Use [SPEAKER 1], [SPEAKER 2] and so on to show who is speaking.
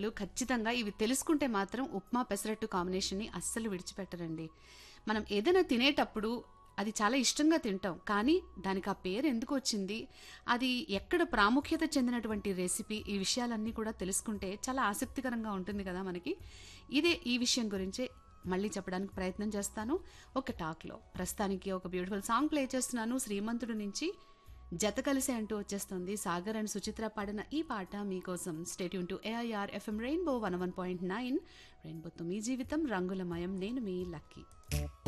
[SPEAKER 1] వాళ్ళు ఖచ్చితంగా ఇవి తెలుసుకుంటే మాత్రం ఉప్మా పెసరట్టు కాంబినేషన్ని అస్సలు విడిచిపెట్టరండి మనం ఏదైనా తినేటప్పుడు అది చాలా ఇష్టంగా తింటాం కానీ దానికి ఆ పేరు ఎందుకు వచ్చింది అది ఎక్కడ ప్రాముఖ్యత చెందినటువంటి రెసిపీ ఈ విషయాలన్నీ కూడా తెలుసుకుంటే చాలా ఆసక్తికరంగా ఉంటుంది కదా మనకి ఇదే ఈ విషయం గురించే మళ్ళీ చెప్పడానికి ప్రయత్నం చేస్తాను ఒక టాక్లో ప్రస్తుతానికి ఒక బ్యూటిఫుల్ సాంగ్ ప్లే చేస్తున్నాను శ్రీమంతుడు నుంచి జత కలిసి అంటూ వచ్చేస్తుంది సాగర్ అండ్ సుచిత్ర పాడిన ఈ పాట మీకోసం stay tuned to AIR FM rainbow one one point nine రెయిన్బోతో మీ జీవితం రంగులమయం నేను మీ లక్కీ